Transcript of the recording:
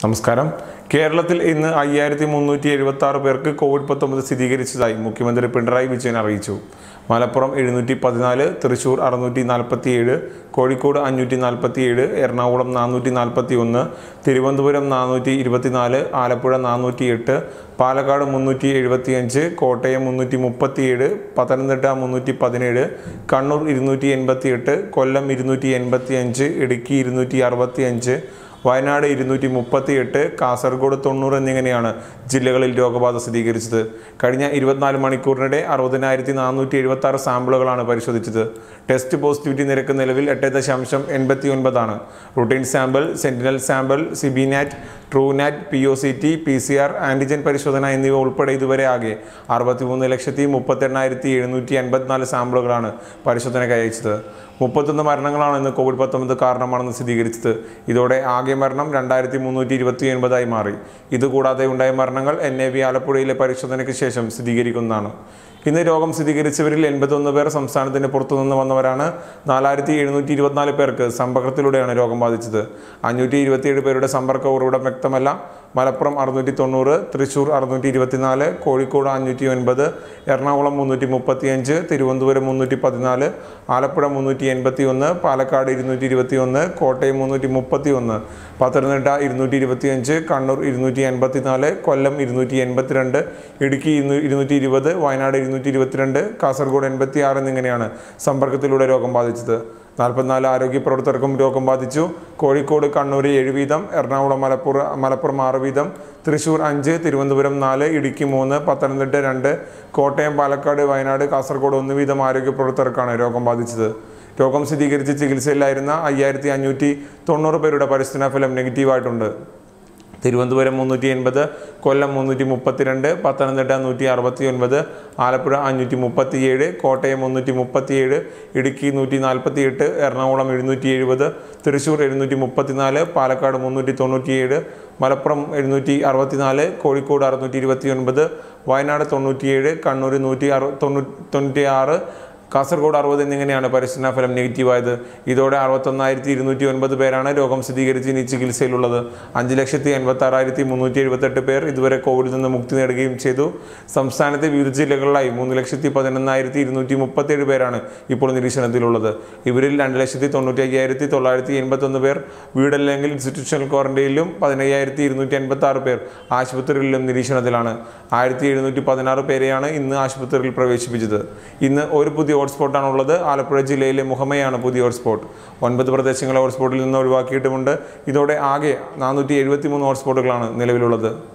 നമസ്കാരം കേരളത്തിൽ ഇന്ന് അയ്യായിരത്തി മുന്നൂറ്റി എഴുപത്തി ആറ് പേർക്ക് കോവിഡ് പത്തൊമ്പത് സ്ഥിരീകരിച്ചതായി മുഖ്യമന്ത്രി പിണറായി വിജയൻ അറിയിച്ചു മലപ്പുറം എഴുന്നൂറ്റി പതിനാല് തൃശൂർ അറുന്നൂറ്റി നാൽപ്പത്തി ഏഴ് കോഴിക്കോട് അഞ്ഞൂറ്റി നാൽപ്പത്തി ഏഴ് എറണാകുളം നാനൂറ്റി നാൽപ്പത്തി ഒന്ന് തിരുവനന്തപുരം നാനൂറ്റി ഇരുപത്തിനാല് ആലപ്പുഴ നാനൂറ്റി എട്ട് പാലക്കാട് മുന്നൂറ്റി എഴുപത്തിയഞ്ച് കോട്ടയം മുന്നൂറ്റി മുപ്പത്തിയേഴ് പത്തനംതിട്ട മുന്നൂറ്റി പതിനേഴ് കണ്ണൂർ ഇരുന്നൂറ്റി എൺപത്തി എട്ട് കൊല്ലം ഇരുന്നൂറ്റി എൺപത്തി അഞ്ച് ഇടുക്കി ഇരുന്നൂറ്റി അറുപത്തി അഞ്ച് വയനാട് ഇരുന്നൂറ്റി മുപ്പത്തി എട്ട് കാസർഗോഡ് തൊണ്ണൂറ് എന്നിങ്ങനെയാണ് ജില്ലകളിൽ രോഗബാധ സ്ഥിരീകരിച്ചത് കഴിഞ്ഞ ഇരുപത്തിനാല് മണിക്കൂറിനിടെ അറുപതിനായിരത്തി നാനൂറ്റി എഴുപത്തി ആറ് സാമ്പിളുകളാണ് പരിശോധിച്ചത് ടെസ്റ്റ് പോസിറ്റിവിറ്റി നിരക്ക് നിലവിൽ എട്ട് ദശാംശം എൺപത്തി ഒൻപതാണ് routine sample sentinel sample CBNAAT TrueNat P O C T P C R antigen പരിശോധന എന്നിവ ഉൾപ്പെടെ ഇതുവരെ ആകെ അറുപത്തിമൂന്ന് ലക്ഷത്തി മുപ്പത്തെണ്ണായിരത്തി എഴുന്നൂറ്റി എൺപത്തിനാല് സാമ്പിളുകളാണ് പരിശോധനയ്ക്ക് അയച്ചത് മുപ്പത്തൊന്ന് മരണങ്ങളാണ് ഇന്ന് കോവിഡ് പത്തൊമ്പത് കാരണമാണെന്ന് സ്ഥിരീകരിച്ചത് ഇതോടെ ആകെ മരണം രണ്ടായിരത്തി മുന്നൂറ്റി ഇരുപത്തി ഒൻപതായി മാറി ഇതുകൂടാതെ ഉണ്ടായ മരണങ്ങൾ എൻ എ വി ആലപ്പുഴയിലെ പരിശോധനയ്ക്ക് ശേഷം സ്ഥിരീകരിക്കുന്നതാണ് ഇന്ന് രോഗം സ്ഥിരീകരിച്ചവരിൽ എൺപത്തൊന്ന് പേർ സംസ്ഥാനത്തിന് പുറത്തുനിന്ന് വന്നവരാണ് നാലായിരത്തി എഴുന്നൂറ്റി ഇരുപത്തിനാല് പേർക്ക് സമ്പർക്കത്തിലൂടെയാണ് രോഗം ബാധിച്ചത് അഞ്ഞൂറ്റി ഇരുപത്തിയേഴ് പേരുടെ സമ്പർക്ക ഉറവിടം വ്യക്തമല്ല മലപ്പുറം അറുന്നൂറ്റി തൊണ്ണൂറ് തൃശൂർ അറുന്നൂറ്റി ഇരുപത്തിനാല് കോഴിക്കോട് അഞ്ഞൂറ്റി ഒൻപത് എറണാകുളം മുന്നൂറ്റി മുപ്പത്തിയഞ്ച് തിരുവനന്തപുരം മുന്നൂറ്റി പതിനാല് ആലപ്പുഴ മുന്നൂറ്റി എൺപത്തി ഒന്ന് പാലക്കാട് ഇരുന്നൂറ്റി ഇരുപത്തി ഒന്ന് കോട്ടയം മുന്നൂറ്റി മുപ്പത്തി ഒന്ന് പത്തനംതിട്ട ഇരുന്നൂറ്റി ഇരുപത്തിയഞ്ച് കണ്ണൂർ ഇരുന്നൂറ്റി എൺപത്തിനാല് കൊല്ലം ഇരുന്നൂറ്റി എൺപത്തിരണ്ട് ഇടുക്കി ഇരുന്നൂ- ഇരുന്നൂറ്റി ഇരുപത് വയനാട് ഇരുന്നൂറ്റി ഇരുപത്തിരണ്ട് കാസർഗോഡ് എൺപത്തി ആറ് എന്നിങ്ങനെയാണ് സമ്പർക്കത്തിലൂടെ രോഗം ബാധിച്ചത് നാൽപ്പത്തിനാല് ആരോഗ്യ പ്രവർത്തകർക്കും രോഗം ബാധിച്ചു കോഴിക്കോട് കണ്ണൂർ ഏഴ് വീതം എറണാകുളം മലപ്പുറം മലപ്പുറം ആറ് വീതം തൃശൂർ അഞ്ച് തിരുവനന്തപുരം നാല് ഇടുക്കി മൂന്ന് പത്തനംതിട്ട രണ്ട് കോട്ടയം പാലക്കാട് വയനാട് കാസർഗോഡ് ഒന്ന് വീതം ആരോഗ്യ പ്രവർത്തകർക്കാണ് രോഗം ബാധിച്ചത് രോഗം സ്ഥിരീകരിച്ച് ചികിത്സയിലായിരുന്ന അയ്യായിരത്തി അഞ്ഞൂറ്റി തൊണ്ണൂറ് പേരുടെ പരിസ്ഥിതി ഫലം നെഗറ്റീവായിട്ടുണ്ട് തിരുവനന്തപുരം മുന്നൂറ്റി എൺപത് കൊല്ലം മുന്നൂറ്റി മുപ്പത്തിരണ്ട് പത്തനംതിട്ട നൂറ്റി അറുപത്തി ഒൻപത് ആലപ്പുഴ അഞ്ഞൂറ്റി മുപ്പത്തിയേഴ് കോട്ടയം മുന്നൂറ്റി മുപ്പത്തിയേഴ് ഇടുക്കി നൂറ്റി നാൽപ്പത്തി എട്ട് എറണാകുളം എഴുന്നൂറ്റി എഴുപത് തൃശ്ശൂർ എഴുന്നൂറ്റി മുപ്പത്തിനാല് പാലക്കാട് മുന്നൂറ്റി തൊണ്ണൂറ്റിയേഴ് മലപ്പുറം എഴുന്നൂറ്റി അറുപത്തിനാല് കോഴിക്കോട് അറുന്നൂറ്റി ഇരുപത്തി ഒൻപത് വയനാട് തൊണ്ണൂറ്റിയേഴ് കണ്ണൂർ നൂറ്റി അറു തൊണ്ണൂ തൊണ്ണൂറ്റി ആറ് കാസർഗോഡ് അറുപത് എന്നിങ്ങനെയാണ് പരിശോധനാ ഫലം നെഗറ്റീവായത് ഇതോടെ അറുപത്തൊന്നായിരത്തി ഇരുന്നൂറ്റി ഒൻപത് പേരാണ് രോഗം സ്ഥിരീകരിച്ച് ഇനി ചികിത്സയിലുള്ളത് അഞ്ച് ലക്ഷത്തി എൺപത്തി ആറായിരത്തി മുന്നൂറ്റി എഴുപത്തെട്ട് പേർ ഇതുവരെ കോവിഡിൽ നിന്ന് മുക്തി നേടുകയും ചെയ്തു സംസ്ഥാനത്തെ വിവിധ ജില്ലകളിലായി മൂന്ന് ലക്ഷത്തി പതിനൊന്നായിരത്തി ഇരുന്നൂറ്റി മുപ്പത്തേഴ് പേരാണ് ഇപ്പോൾ നിരീക്ഷണത്തിലുള്ളത് ഇവരിൽ രണ്ട് ലക്ഷത്തി തൊണ്ണൂറ്റി അയ്യായിരത്തി തൊള്ളായിരത്തി എൺപത്തൊന്ന് പേർ വീടല്ലെങ്കിൽ ഇൻസ്റ്റിറ്റ്യൂഷണൽ ക്വാറന്റൈനിലും പതിനയ്യായിരത്തി ഇരുന്നൂറ്റി എൺപത്തി ആറ് പേർ ആശുപത്രികളിലും നിരീക്ഷണത്തിലാണ് ആയിരത്തി എഴുന്നൂറ്റി പതിനാറ് പേരെയാണ് ഇന്ന് ആശുപത്രിയിൽ പ്രവേശിപ്പിച്ചത് ഇന്ന് ഒരു പുതിയ ഹോട്ട്സ്പോട്ടാണ് ഉള്ളത് ആലപ്പുഴ ജില്ലയിലെ മുഹമ്മയാണ് പുതിയ ഹോട്ട്സ്പോട്ട് ഒൻപത് പ്രദേശങ്ങളെ ഹോട്ട്സ്പോട്ടിൽ നിന്ന് ഒഴിവാക്കിയിട്ടുമുണ്ട് ഇതോടെ ആകെ നാനൂറ്റി എഴുപത്തി മൂന്ന് ഹോട്ട്സ്പോട്ടുകളാണ് നിലവിലുള്ളത്